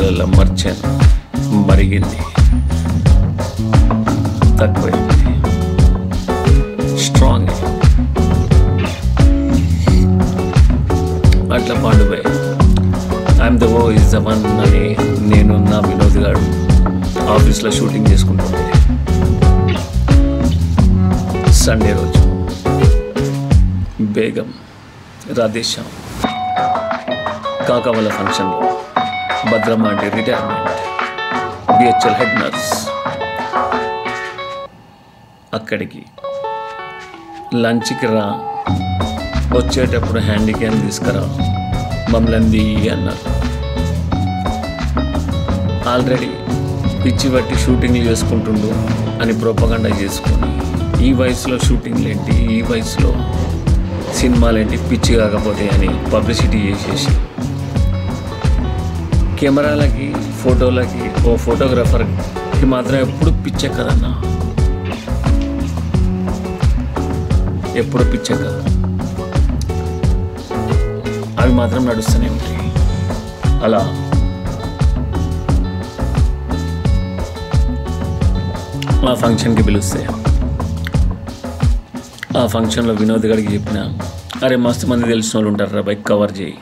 నీళ్ళల్లో మర్చాను మరిగింది తక్కువైంది స్ట్రాంగ్ అట్లా పాడుపోయి I'm the oh is the one అని నేను నా వినోద్ గారు ఆఫీస్లో షూటింగ్ చేసుకుంటుండే సండే రోజు బేగం రాధేశ్యామ్ కాకావల ఫంక్షన్లో భద్రమ్మ అంటే రిటైర్మెంట్ బిహెచ్ఎల్ హెడ్ నర్స్ అక్కడికి లంచ్కి రా వచ్చేటప్పుడు హ్యాండీ క్యామ్ తీసుకురా మమ్మల్ని దియ్యి అన్నారు ఆల్రెడీ పిచ్చి బట్టి షూటింగ్లు చేసుకుంటుండు అని ప్రోపగండా చేసుకొని ఈ వయసులో షూటింగ్లు ఏంటి ఈ వయసులో సినిమాలు ఏంటి పిచ్చి కాకపోతే అని పబ్లిసిటీ చేసేసి కెమెరాలకి ఫోటోలకి ఓ ఫోటోగ్రాఫర్కి మాత్రం ఎప్పుడు పిచ్చే కదన్నా ఎప్పుడు పిచ్చే కదా అవి మాత్రం నడుస్తూనే ఉంటాయి అలా ఆ ఫంక్షన్కి పిలుస్తే ఆ ఫంక్షన్లో వినోద్ గడికి చెప్పిన అరే మస్తు మంది తెలిసిన వాళ్ళు ఉంటారు రా బైక్ కవర్ చేయి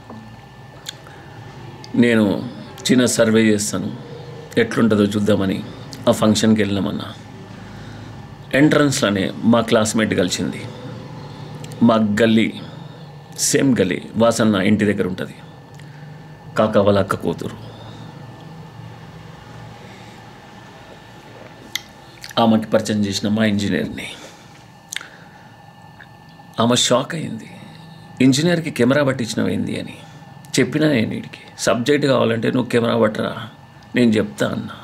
నేను చిన్న సర్వే చేస్తాను ఎట్లుంటుందో చూద్దామని ఆ ఫంక్షన్కి వెళ్ళామన్నా ఎంట్రన్స్లోనే మా క్లాస్మేట్ కలిసింది మా గల్లీ సేమ్ గల్లీ వాసన్న ఇంటి దగ్గర ఉంటుంది కాకా వాళ్ళ అక్క కూతురు ఆమెకి పరిచయం చేసిన మా ఇంజనీర్ని ఆమె షాక్ అయింది ఇంజనీర్కి కెమెరా పట్టించినవేంది అని చెప్పినా నేను వీడికి సబ్జెక్ట్ కావాలంటే నువ్వు కెమెరా పట్టరా నేను చెప్తా అన్నా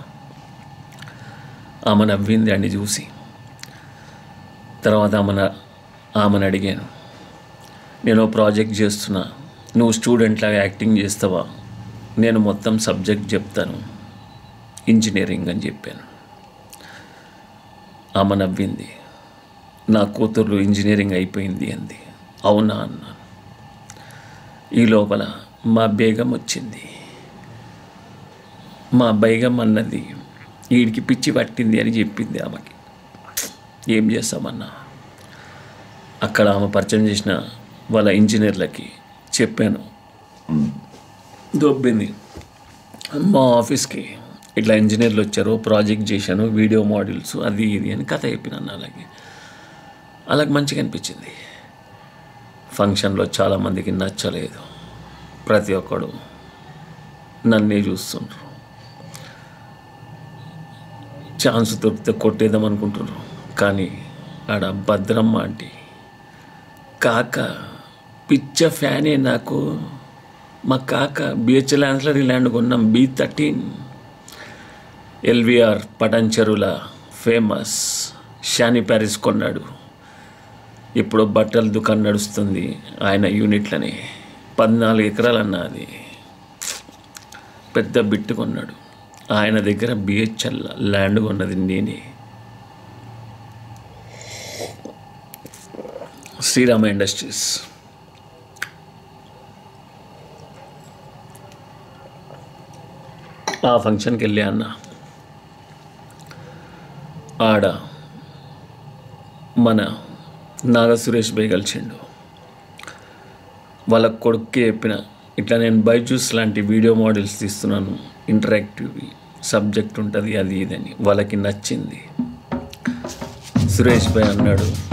ఆమె నవ్వింది అండి చూసి తర్వాత ఆమెను ఆమెను అడిగాను నేను ఓ ప్రాజెక్ట్ చేస్తున్నా నువ్వు స్టూడెంట్ లాగా యాక్టింగ్ చేస్తావా నేను మొత్తం సబ్జెక్ట్ చెప్తాను ఇంజనీరింగ్ అని చెప్పాను ఆమె నవ్వింది నా కూతురు ఇంజనీరింగ్ అయిపోయింది అంది అవునా అన్నాను ఈ లోపల మా బేగం వచ్చింది మా బేగం అన్నది వీడికి పిచ్చి పట్టింది అని చెప్పింది ఆమెకి ఏం చేస్తామన్నా అక్కడ ఆమె పరిచయం చేసిన వాళ్ళ ఇంజనీర్లకి చెప్పాను దొబ్బింది మా ఆఫీస్కి ఇట్లా ఇంజనీర్లు వచ్చారు ప్రాజెక్ట్ చేశాను వీడియో మోడల్స్ అది ఇది అని కథ చెప్పినాను అలాగే అలాగే మంచిగా అనిపించింది ఫంక్షన్లో చాలామందికి నచ్చలేదు ప్రతి ఒక్కడు నన్నే చూస్తుండ్రు ఛాన్స్ దొరికితే కొట్టేద్దాం అనుకుంటున్నారు కానీ ఆడ భద్రమ్మ ఆంటీ కాక పిచ్చ ఫ్యానే నాకు మా కాక బిహెచ్ఎల్ ఆన్సలరీ ల్యాండ్ కొన్నాం బి థర్టీన్ ఎల్విఆర్ పటంచెరుల ఫేమస్ షానీ ప్యారిస్ కొన్నాడు ఇప్పుడు బట్టల దుకాణం నడుస్తుంది ఆయన యూనిట్లని పద్నాలుగు ఎకరాలు అన్న అది పెద్ద బిట్టు కొన్నాడు ఆయన దగ్గర బిహెచ్ఎల్ ల్యాండ్ కొన్నది నేనే శ్రీరామ ఇండస్ట్రీస్ ఆ ఫంక్షన్కి వెళ్ళి అన్న ఆడ మన నాగ సురేష్ బై కలిసిండు వాళ్ళ కొడుక్కి చెప్పిన ఇట్లా నేను బైజూస్ లాంటి వీడియో మోడల్స్ తీస్తున్నాను ఇంటరాక్టివ్ సబ్జెక్ట్ ఉంటుంది అది ఇదని వాళ్ళకి నచ్చింది సురేష్ భాయ్ అన్నాడు